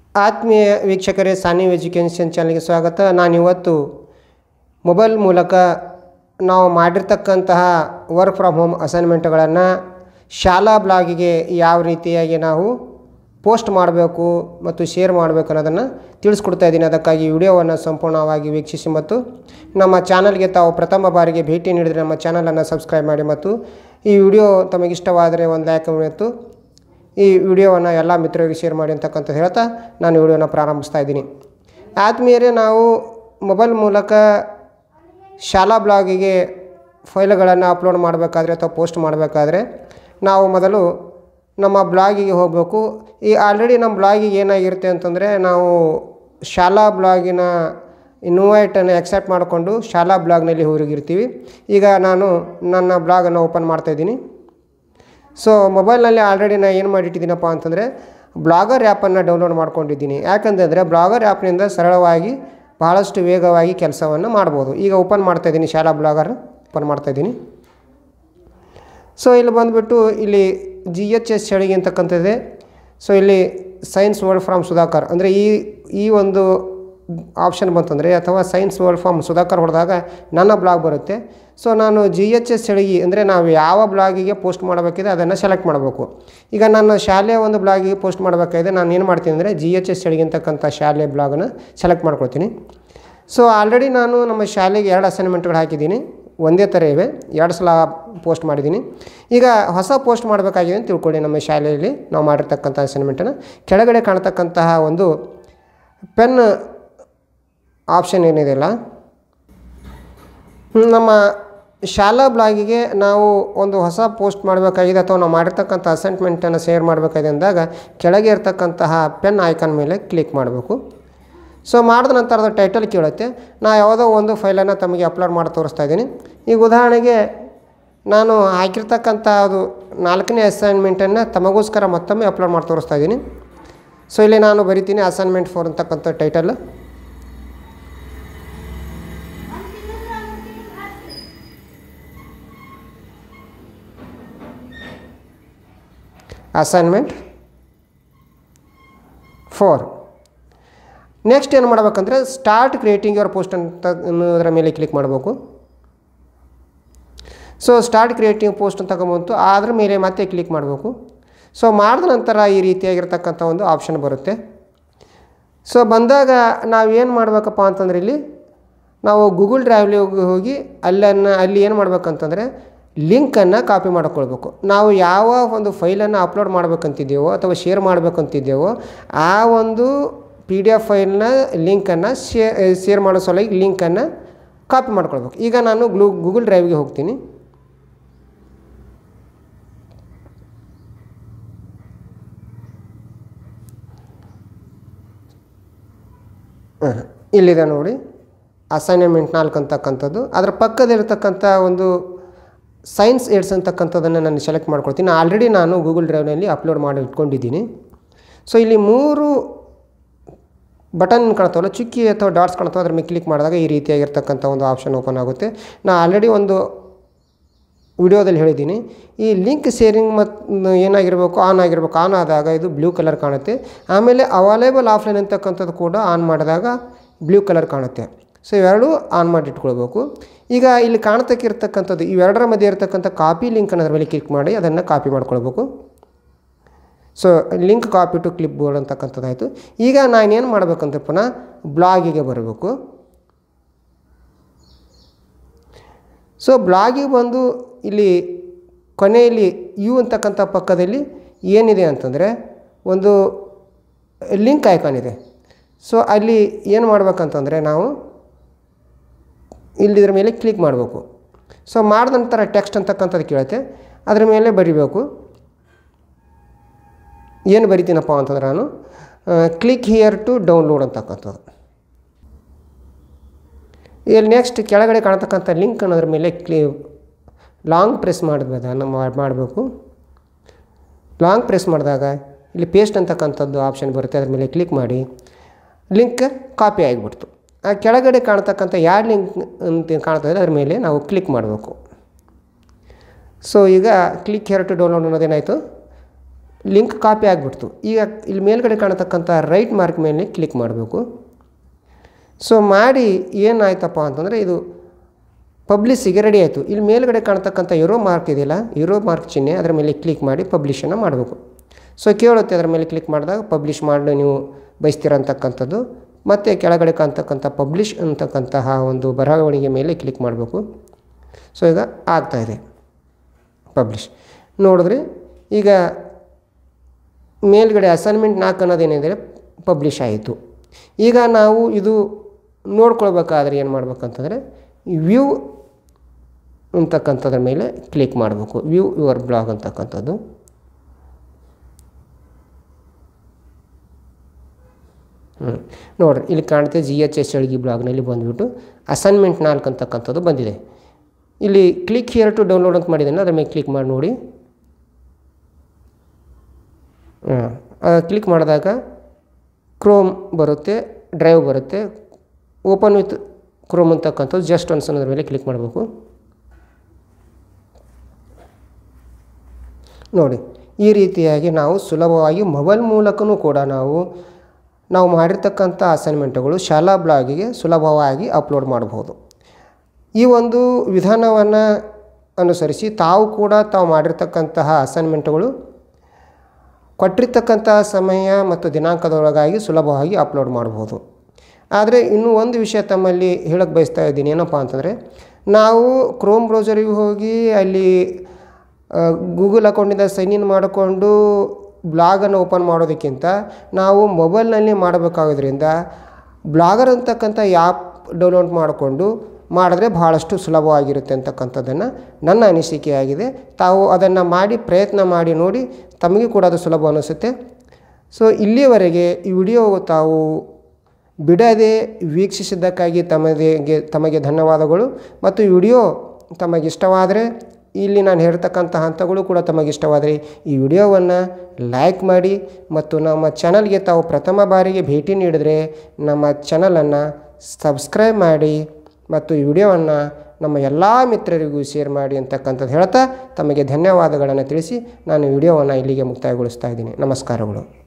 ಆತ್ಮೀಯ ವೀಕ್ಷಕರೇ ಸಾನಿ ಎಜುಕೇಷನ್ ಚಾನಲ್ಗೆ ಸ್ವಾಗತ ನಾನಿವತ್ತು ಮೊಬೈಲ್ ಮೂಲಕ ನಾವು ಮಾಡಿರ್ತಕ್ಕಂತಹ ವರ್ಕ್ ಫ್ರಮ್ ಹೋಮ್ ಅಸೈನ್ಮೆಂಟ್ಗಳನ್ನು ಶಾಲಾ ಬ್ಲಾಗಿಗೆ ಯಾವ ರೀತಿಯಾಗಿ ನಾವು ಪೋಸ್ಟ್ ಮಾಡಬೇಕು ಮತ್ತು ಶೇರ್ ಮಾಡಬೇಕು ಅನ್ನೋದನ್ನು ತಿಳಿಸ್ಕೊಡ್ತಾ ಇದ್ದೀನಿ ಅದಕ್ಕಾಗಿ ವಿಡಿಯೋವನ್ನು ಸಂಪೂರ್ಣವಾಗಿ ವೀಕ್ಷಿಸಿ ಮತ್ತು ನಮ್ಮ ಚಾನಲ್ಗೆ ತಾವು ಪ್ರಥಮ ಬಾರಿಗೆ ಭೇಟಿ ನೀಡಿದರೆ ನಮ್ಮ ಚಾನಲನ್ನು ಸಬ್ಸ್ಕ್ರೈಬ್ ಮಾಡಿ ಮತ್ತು ಈ ವಿಡಿಯೋ ತಮಗಿಷ್ಟವಾದರೆ ಒಂದು ಲೈಕ್ ಮತ್ತು ಈ ವಿಡಿಯೋವನ್ನು ಎಲ್ಲ ಮಿತ್ರರಿಗೆ ಶೇರ್ ಮಾಡಿ ಅಂತಕ್ಕಂಥ ಹೇಳ್ತಾ ನಾನು ವಿಡಿಯೋನ ಪ್ರಾರಂಭಿಸ್ತಾ ಇದ್ದೀನಿ ಆತ್ಮೀಯರೇ ನಾವು ಮೊಬೈಲ್ ಮೂಲಕ ಶಾಲಾ ಬ್ಲಾಗಿಗೆ ಫೈಲ್ಗಳನ್ನು ಅಪ್ಲೋಡ್ ಮಾಡಬೇಕಾದ್ರೆ ಅಥವಾ ಪೋಸ್ಟ್ ಮಾಡಬೇಕಾದ್ರೆ ನಾವು ಮೊದಲು ನಮ್ಮ ಬ್ಲಾಗಿಗೆ ಹೋಗಬೇಕು ಈ ಆಲ್ರೆಡಿ ನಮ್ಮ ಬ್ಲಾಗಿಗೆ ಏನಾಗಿರುತ್ತೆ ಅಂತಂದರೆ ನಾವು ಶಾಲಾ ಬ್ಲಾಗಿನ ಇನ್ವೈಟನ್ನು ಎಕ್ಸೆಪ್ಟ್ ಮಾಡಿಕೊಂಡು ಶಾಲಾ ಬ್ಲಾಗ್ನಲ್ಲಿ ಹೋಗಿರ್ತೀವಿ ಈಗ ನಾನು ನನ್ನ ಬ್ಲಾಗನ್ನು ಓಪನ್ ಮಾಡ್ತಾಯಿದ್ದೀನಿ ಸೊ ಮೊಬೈಲ್ನಲ್ಲಿ ಆಲ್ರೆಡಿ ನಾನು ಏನು ಮಾಡಿಟ್ಟಿದ್ದೀನಪ್ಪ ಅಂತಂದರೆ ಬ್ಲಾಗರ್ ಆ್ಯಪನ್ನು ಡೌನ್ಲೋಡ್ ಮಾಡ್ಕೊಂಡಿದ್ದೀನಿ ಯಾಕಂತಂದರೆ ಬ್ಲಾಗರ್ ಆ್ಯಪ್ನಿಂದ ಸರಳವಾಗಿ ಭಾಳಷ್ಟು ವೇಗವಾಗಿ ಕೆಲಸವನ್ನು ಮಾಡ್ಬೋದು ಈಗ ಓಪನ್ ಮಾಡ್ತಾಯಿದ್ದೀನಿ ಶಾಲಾ ಬ್ಲಾಗರ್ ಓಪನ್ ಮಾಡ್ತಾಯಿದ್ದೀನಿ ಸೊ ಇಲ್ಲಿ ಬಂದುಬಿಟ್ಟು ಇಲ್ಲಿ ಜಿ ಎಚ್ ಎಸ್ ಚಳಿಗೆ ಅಂತಕ್ಕಂಥದ್ದೇ ಸೊ ಇಲ್ಲಿ ಸೈನ್ಸ್ ವರ್ಲ್ಡ್ ಫ್ರಾಮ್ ಸುಧಾಕರ್ ಅಂದರೆ ಈ ಈ ಒಂದು ಆಪ್ಷನ್ ಬಂತಂದರೆ ಅಥವಾ ಸೈನ್ಸ್ ವರ್ಲ್ಡ್ ಫ್ರಾಮ್ ಸುಧಾಕರ್ ಹೊಡೆದಾಗ ನನ್ನ ಬ್ಲಾಗ್ ಬರುತ್ತೆ ಸೊ ನಾನು ಜಿ ಎಚ್ ಎಸ್ ಚಳಿಗೆ ಅಂದರೆ ನಾವು ಯಾವ ಬ್ಲಾಗಿಗೆ ಪೋಸ್ಟ್ ಮಾಡಬೇಕಿದೆ ಅದನ್ನು ಸೆಲೆಕ್ಟ್ ಮಾಡಬೇಕು ಈಗ ನನ್ನ ಶಾಲೆಯ ಒಂದು ಬ್ಲಾಗಿಗೆ ಪೋಸ್ಟ್ ಮಾಡಬೇಕಾಗಿದೆ ನಾನು ಏನು ಮಾಡ್ತೀನಿ ಅಂದರೆ ಜಿ ಎಚ್ ಎಸ್ ಚಳಿಗೆ ಅಂತಕ್ಕಂಥ ಶಾಲೆ ಬ್ಲಾಗನ್ನು ಸೆಲೆಕ್ಟ್ ಮಾಡ್ಕೊಳ್ತೀನಿ ಸೊ ಆಲ್ರೆಡಿ ನಾನು ನಮ್ಮ ಶಾಲೆಗೆ ಎರಡು ಅಸೈನ್ಮೆಂಟ್ಗಳು ಹಾಕಿದ್ದೀನಿ ಒಂದೇ ಥರ ಇವೆ ಎರಡು ಸಲ ಪೋಸ್ಟ್ ಮಾಡಿದ್ದೀನಿ ಈಗ ಹೊಸ ಪೋಸ್ಟ್ ಮಾಡಬೇಕಾಗಿದೆ ಅಂತ ತಿಳ್ಕೊಳ್ಳಿ ನಮ್ಮ ಶಾಲೆಯಲ್ಲಿ ನಾವು ಮಾಡಿರ್ತಕ್ಕಂಥ ಅಸೈನ್ಮೆಂಟನ್ನು ಕೆಳಗಡೆ ಕಾಣ್ತಕ್ಕಂತಹ ಒಂದು ಪೆನ್ ಆಪ್ಷನ್ ಏನಿದೆಯಲ್ಲ ನಮ್ಮ ಶಾಲಾ ಬ್ಲಾಗಿಗೆ ನಾವು ಒಂದು ಹೊಸ ಪೋಸ್ಟ್ ಮಾಡಬೇಕಾಗಿದೆ ಅಥವಾ ನಾವು ಮಾಡಿರ್ತಕ್ಕಂಥ ಅಸೈನ್ಮೆಂಟನ್ನು ಶೇರ್ ಮಾಡಬೇಕಾಗಿದೆ ಅಂದಾಗ ಕೆಳಗೆ ಇರ್ತಕ್ಕಂತಹ ಪೆನ್ ಐಕಾನ್ ಮೇಲೆ ಕ್ಲಿಕ್ ಮಾಡಬೇಕು ಸೊ ಮಾಡಿದ ನಂತರ ಅದು ಟೈಟಲ್ ಕೇಳುತ್ತೆ ನಾ ಯಾವುದೋ ಒಂದು ಫೈಲನ್ನು ತಮಗೆ ಅಪ್ಲೋಡ್ ಮಾಡಿ ತೋರಿಸ್ತಾ ಇದ್ದೀನಿ ಈಗ ಉದಾಹರಣೆಗೆ ನಾನು ಹಾಕಿರ್ತಕ್ಕಂಥ ಅದು ನಾಲ್ಕನೇ ಅಸೈನ್ಮೆಂಟನ್ನು ತಮಗೋಸ್ಕರ ಮತ್ತೊಮ್ಮೆ ಅಪ್ಲೋಡ್ ಮಾಡಿ ತೋರಿಸ್ತಾ ಇದ್ದೀನಿ ಸೊ ಇಲ್ಲಿ ನಾನು ಬರಿತೀನಿ ಅಸೈನ್ಮೆಂಟ್ ಫೋರ್ ಅಂತಕ್ಕಂಥ ಟೈಟಲ್ ಅಸೈನ್ಮೆಂಟ್ ಫೋರ್ ನೆಕ್ಸ್ಟ್ ಏನು ಮಾಡ್ಬೇಕಂದ್ರೆ ಸ್ಟಾರ್ಟ್ ಕ್ರಿಯೇಟಿಂಗ್ ಯುವರ್ ಪೋಸ್ಟ್ ಅಂತ ಅನ್ನೋದರ ಮೇಲೆ ಕ್ಲಿಕ್ ಮಾಡಬೇಕು ಸೊ ಸ್ಟಾರ್ಟ್ ಕ್ರಿಯೇಟಿಂಗ್ ಪೋಸ್ಟ್ ಅಂತ ಬಂತು ಅದ್ರ ಮೇಲೆ ಮತ್ತೆ ಕ್ಲಿಕ್ ಮಾಡಬೇಕು ಸೊ ಮಾಡಿದ ನಂತರ ಈ ರೀತಿಯಾಗಿರ್ತಕ್ಕಂಥ ಒಂದು ಆಪ್ಷನ್ ಬರುತ್ತೆ ಸೊ ಬಂದಾಗ ನಾವೇನು ಮಾಡಬೇಕಪ್ಪ ಅಂತಂದ್ರೆ ಇಲ್ಲಿ ನಾವು ಗೂಗಲ್ ಡ್ರೈವ್ಲಿ ಹೋಗಿ ಹೋಗಿ ಅಲ್ಲನ್ನು ಅಲ್ಲಿ ಏನು ಮಾಡ್ಬೇಕಂತಂದರೆ ಲಿಂಕನ್ನು ಕಾಪಿ ಮಾಡ್ಕೊಳ್ಬೇಕು ನಾವು ಯಾವ ಒಂದು ಫೈಲನ್ನು ಅಪ್ಲೋಡ್ ಮಾಡ್ಬೇಕಂತಿದ್ದೇವೋ ಅಥವಾ ಶೇರ್ ಮಾಡ್ಬೇಕಂತಿದ್ದೇವೋ ಆ ಒಂದು ಪಿ ಡಿ ಎಫ್ ಫೈಲ್ನ ಲಿಂಕನ್ನು ಶೇ ಶೇರ್ ಮಾಡೋ ಸಲುವಾಗಿ ಲಿಂಕನ್ನು ಕಾಪಿ ಮಾಡ್ಕೊಳ್ಬೇಕು ಈಗ ನಾನು ಗ್ಲೂ ಗೂಗಲ್ ಡ್ರೈವ್ಗೆ ಹೋಗ್ತೀನಿ ಹಾಂ ಇಲ್ಲಿದೆ ನೋಡಿ ಅಸೈನ್ಮೆಂಟ್ ನಾಲ್ಕು ಅಂತಕ್ಕಂಥದ್ದು ಅದರ ಪಕ್ಕದಲ್ಲಿರ್ತಕ್ಕಂಥ ಒಂದು ಸೈನ್ಸ್ ಏಡ್ಸ್ ಅಂತಕ್ಕಂಥದ್ದನ್ನು ನಾನು ಸೆಲೆಕ್ಟ್ ಮಾಡ್ಕೊಳ್ತೀನಿ ಆಲ್ರೆಡಿ ನಾನು ಗೂಗಲ್ ಡ್ರೈವ್ನಲ್ಲಿ ಅಪ್ಲೋಡ್ ಮಾಡಿ ಇಟ್ಕೊಂಡಿದ್ದೀನಿ ಸೊ ಇಲ್ಲಿ ಮೂರು ಬಟನ್ ಕಾಣ್ತಾವಲ್ಲ ಚುಕ್ಕಿ ಅಥವಾ ಡಾಟ್ಸ್ ಕಾಣ್ತಾವೆ ಅದ್ರ ಮೇಲೆ ಕ್ಲಿಕ್ ಮಾಡಿದಾಗ ಈ ರೀತಿಯಾಗಿರ್ತಕ್ಕಂಥ ಒಂದು ಆಪ್ಷನ್ ಓಪನ್ ಆಗುತ್ತೆ ನಾನು ಆಲ್ರೆಡಿ ಒಂದು ವಿಡಿಯೋದಲ್ಲಿ ಹೇಳಿದ್ದೀನಿ ಈ ಲಿಂಕ್ ಶೇರಿಂಗ್ ಮತ್ತು ಏನಾಗಿರಬೇಕು ಆನ್ ಆಗಿರಬೇಕು ಆನ್ ಆದಾಗ ಇದು ಬ್ಲೂ ಕಲರ್ ಕಾಣುತ್ತೆ ಆಮೇಲೆ ಅವೈಲೇಬಲ್ ಆಫ್ಲೈನ್ ಅಂತಕ್ಕಂಥದ್ದು ಕೂಡ ಆನ್ ಮಾಡಿದಾಗ ಬ್ಲೂ ಕಲರ್ ಕಾಣುತ್ತೆ ಸೊ ಇವೆರಡೂ ಆನ್ ಮಾಡಿ ಇಟ್ಕೊಳ್ಬೇಕು ಈಗ ಇಲ್ಲಿ ಕಾಣ್ತಕ್ಕಿರ್ತಕ್ಕಂಥದ್ದು ಇವೆರಡರ ಮಧ್ಯೆ ಇರತಕ್ಕಂಥ ಕಾಪಿ ಲಿಂಕನ್ನು ಅದರ ಮೇಲೆ ಕ್ಲಿಕ್ ಮಾಡಿ ಅದನ್ನು ಕಾಪಿ ಮಾಡ್ಕೊಳ್ಬೇಕು so link copy to clipboard ಅಂತಕ್ಕಂಥದ್ದಾಯಿತು ಈಗ ನಾನೇನು ಮಾಡಬೇಕಂತ ಪುನಃ ಬ್ಲಾಗಿಗೆ ಬರಬೇಕು ಸೊ ಬ್ಲಾಗಿಗೆ ಬಂದು ಇಲ್ಲಿ ಕೊನೆಯಲ್ಲಿ ಯು ಅಂತಕ್ಕಂಥ ಪಕ್ಕದಲ್ಲಿ ಏನಿದೆ ಅಂತಂದರೆ ಒಂದು ಲಿಂಕ್ ಐಕಾನ್ ಇದೆ ಸೊ ಅಲ್ಲಿ ಏನು ಮಾಡ್ಬೇಕಂತಂದರೆ ನಾವು ಇಲ್ಲಿದ್ರ ಮೇಲೆ ಕ್ಲಿಕ್ ಮಾಡಬೇಕು ಸೊ ಮಾಡಿದ ನಂತರ ಟೆಕ್ಸ್ಟ್ ಅಂತಕ್ಕಂಥದ್ದು ಕೇಳುತ್ತೆ ಅದ್ರ ಮೇಲೆ ಬರಿಬೇಕು ಏನು ಬರಿತೀನಪ್ಪ ಅಂತಂದ್ರೆ ನಾನು ಕ್ಲಿಕ್ ಹಿಯರ್ ಟು ಡೌನ್ಲೋಡ್ ಅಂತಕ್ಕಂಥದ್ದು ಇಲ್ಲಿ ನೆಕ್ಸ್ಟ್ ಕೆಳಗಡೆ ಕಾಣ್ತಕ್ಕಂಥ ಲಿಂಕ್ ಅನ್ನೋದ್ರ ಮೇಲೆ ಕ್ಲಿ ಲಾಂಗ್ ಪ್ರೆಸ್ ಮಾಡಿದ್ಮೇಲೆ ಮಾಡಬೇಕು ಲಾಂಗ್ ಪ್ರೆಸ್ ಮಾಡಿದಾಗ ಇಲ್ಲಿ ಪೇಸ್ಟ್ ಅಂತಕ್ಕಂಥದ್ದು ಆಪ್ಷನ್ ಬರುತ್ತೆ ಅದ್ರ ಮೇಲೆ ಕ್ಲಿಕ್ ಮಾಡಿ ಲಿಂಕ್ ಕಾಪಿ ಆಗಿಬಿಡ್ತು ಆ ಕೆಳಗಡೆ ಕಾಣ್ತಕ್ಕಂಥ ಯಾವ ಲಿಂಕ್ ಅಂತ ಕಾಣ್ತಾ ಇದೆ ಅದ್ರ ಮೇಲೆ ನಾವು ಕ್ಲಿಕ್ ಮಾಡಬೇಕು ಸೊ ಈಗ ಕ್ಲಿಕ್ ಹೇರ್ ಟು ಡೌನ್ಲೋಡ್ ಅನ್ನೋದೇನಾಯಿತು ಲಿಂಕ್ ಕಾಪಿ ಆಗಿಬಿಡ್ತು ಈಗ ಇಲ್ಲಿ ಮೇಲ್ಗಡೆ ಕಾಣತಕ್ಕಂಥ ರೈಟ್ ಮಾರ್ಕ್ ಮೇಲೆ ಕ್ಲಿಕ್ ಮಾಡಬೇಕು ಸೊ ಮಾಡಿ ಏನಾಯ್ತಪ್ಪ ಅಂತಂದರೆ ಇದು ಪಬ್ಲಿಷಿಗೆ ರೆಡಿ ಆಯಿತು ಇಲ್ಲಿ ಮೇಲ್ಗಡೆ ಕಾಣ್ತಕ್ಕಂಥ ಇರೋ ಮಾರ್ಕ್ ಇದೆಯಲ್ಲ ಇರೋ ಮಾರ್ಕ್ ಚಿಹ್ನೆ ಅದರ ಮೇಲೆ ಕ್ಲಿಕ್ ಮಾಡಿ ಪಬ್ಲಿಷನ್ನು ಮಾಡಬೇಕು ಸೊ ಕೇಳುತ್ತೆ ಅದರ ಮೇಲೆ ಕ್ಲಿಕ್ ಮಾಡಿದಾಗ ಪಬ್ಲಿಷ್ ಮಾಡಿ ನೀವು ಬಯಸ್ತಿರೋಂತಕ್ಕಂಥದ್ದು ಮತ್ತು ಕೆಳಗಡೆ ಕಾಣ್ತಕ್ಕಂಥ ಪಬ್ಲಿಷ್ ಅಂತಕ್ಕಂತಹ ಒಂದು ಬರವಣಿಗೆ ಮೇಲೆ ಕ್ಲಿಕ್ ಮಾಡಬೇಕು ಸೊ ಈಗ ಆಗ್ತಾಯಿದೆ ಪಬ್ಲಿಷ್ ನೋಡಿದ್ರಿ ಈಗ ಮೇಲ್ಗಡೆ ಅಸೈನ್ಮೆಂಟ್ ನಾಲ್ಕು ಅನ್ನೋದೇನಿದೆ ಪಬ್ಲಿಷ್ ಆಯಿತು ಈಗ ನಾವು ಇದು ನೋಡ್ಕೊಳ್ಬೇಕಾದ್ರೆ ಏನು ಮಾಡ್ಬೇಕಂತಂದರೆ ವ್ಯೂ ಅಂತಕ್ಕಂಥದ್ರ ಮೇಲೆ ಕ್ಲಿಕ್ ಮಾಡಬೇಕು ವ್ಯೂ ಯುವರ್ ಬ್ಲಾಗ್ ಅಂತಕ್ಕಂಥದ್ದು ಹ್ಞೂ ನೋಡಿರಿ ಇಲ್ಲಿ ಕಾಣುತ್ತೆ ಜಿ ಎಚ್ ಎಸ್ ಎಳ್ಗಿ ಬ್ಲಾಗ್ನಲ್ಲಿ ಬಂದುಬಿಟ್ಟು ಅಸೈನ್ಮೆಂಟ್ ನಾಲ್ಕು ಅಂತಕ್ಕಂಥದ್ದು ಬಂದಿದೆ ಇಲ್ಲಿ ಕ್ಲಿಕ್ ಹಿಯರ್ ಟು ಡೌನ್ಲೋಡ್ ಅಂತ ಮಾಡಿದ್ದೇನೆ ಅದ್ರ ಮೇಲೆ ಕ್ಲಿಕ್ ಮಾಡಿ ನೋಡಿ ಹಾಂ ಕ್ಲಿಕ್ ಮಾಡಿದಾಗ ಕ್ರೋಮ್ ಬರುತ್ತೆ ಡ್ರೈವ್ ಬರುತ್ತೆ ಓಪನ್ ವಿತ್ ಕ್ರೋಮ್ ಅಂತಕ್ಕಂಥದ್ದು ಜಸ್ಟ್ ಒನ್ಸ್ ಅನ್ನೋದ್ರ ಮೇಲೆ ಕ್ಲಿಕ್ ಮಾಡಬೇಕು ನೋಡಿ ಈ ರೀತಿಯಾಗಿ ನಾವು ಸುಲಭವಾಗಿ ಮೊಬೈಲ್ ಮೂಲಕವೂ ಕೂಡ ನಾವು ನಾವು ಮಾಡಿರ್ತಕ್ಕಂಥ ಅಸೈನ್ಮೆಂಟ್ಗಳು ಶಾಲಾ ಬ್ಲಾಗಿಗೆ ಸುಲಭವಾಗಿ ಅಪ್ಲೋಡ್ ಮಾಡಬಹುದು ಈ ಒಂದು ವಿಧಾನವನ್ನು ಅನುಸರಿಸಿ ತಾವು ಕೂಡ ತಾವು ಮಾಡಿರ್ತಕ್ಕಂತಹ ಅಸೈನ್ಮೆಂಟ್ಗಳು ಕೊಟ್ಟಿರ್ತಕ್ಕಂಥ ಸಮಯ ಮತ್ತು ದಿನಾಂಕದೊಳಗಾಗಿ ಸುಲಭವಾಗಿ ಅಪ್ಲೋಡ್ ಮಾಡ್ಬೋದು ಆದರೆ ಇನ್ನೂ ಒಂದು ವಿಷಯ ತಮ್ಮಲ್ಲಿ ಹೇಳಕ್ಕೆ ಬಯಸ್ತಾ ಇದ್ದೀನಿ ಏನಪ್ಪ ಅಂತಂದರೆ ನಾವು ಕ್ರೋಮ್ ಬ್ರೌಸರಿಗೆ ಹೋಗಿ ಅಲ್ಲಿ ಗೂಗಲ್ ಅಕೌಂಟಿಂದ ಸೈನ್ ಇನ್ ಮಾಡಿಕೊಂಡು ಬ್ಲಾಗನ್ನು ಓಪನ್ ಮಾಡೋದಕ್ಕಿಂತ ನಾವು ಮೊಬೈಲ್ನಲ್ಲಿ ಮಾಡಬೇಕಾಗೋದ್ರಿಂದ ಬ್ಲಾಗರ್ ಅಂತಕ್ಕಂಥ ಆ್ಯಪ್ ಡೌನ್ಲೋಡ್ ಮಾಡಿಕೊಂಡು ಮಾಡಿದ್ರೆ ಬಹಳಷ್ಟು ಸುಲಭವಾಗಿರುತ್ತೆ ಅಂತಕ್ಕಂಥದ್ದನ್ನು ನನ್ನ ಅನಿಸಿಕೆಯಾಗಿದೆ ತಾವು ಅದನ್ನು ಮಾಡಿ ಪ್ರಯತ್ನ ಮಾಡಿ ನೋಡಿ ತಮಗೆ ಕೂಡ ಅದು ಸುಲಭ ಅನಿಸುತ್ತೆ ಸೊ ಇಲ್ಲಿಯವರೆಗೆ ಈ ವಿಡಿಯೋ ತಾವು ಬಿಡದೆ ವೀಕ್ಷಿಸಿದ್ದಕ್ಕಾಗಿ ತಮಗೆ ತಮಗೆ ಧನ್ಯವಾದಗಳು ಮತ್ತು ಈ ವಿಡಿಯೋ ತಮಗಿಷ್ಟವಾದರೆ ಇಲ್ಲಿ ನಾನು ಹೇಳ್ತಕ್ಕಂಥ ಹಂತಗಳು ಕೂಡ ತಮಗಿಷ್ಟವಾದರೆ ಈ ವಿಡಿಯೋವನ್ನು ಲೈಕ್ ಮಾಡಿ ಮತ್ತು ನಮ್ಮ ಚಾನಲ್ಗೆ ತಾವು ಪ್ರಥಮ ಬಾರಿಗೆ ಭೇಟಿ ನೀಡಿದರೆ ನಮ್ಮ ಚಾನಲನ್ನು ಸಬ್ಸ್ಕ್ರೈಬ್ ಮಾಡಿ ಮತ್ತು ಈ ವಿಡಿಯೋವನ್ನು ನಮ್ಮ ಎಲ್ಲ ಮಿತ್ರರಿಗೂ ಶೇರ್ ಮಾಡಿ ಅಂತಕ್ಕಂಥದ್ದು ಹೇಳ್ತಾ ತಮಗೆ ಧನ್ಯವಾದಗಳನ್ನು ತಿಳಿಸಿ ನಾನು ವಿಡಿಯೋವನ್ನು ಇಲ್ಲಿಗೆ ಮುಕ್ತಾಯಗೊಳಿಸ್ತಾ ಇದ್ದೀನಿ ನಮಸ್ಕಾರಗಳು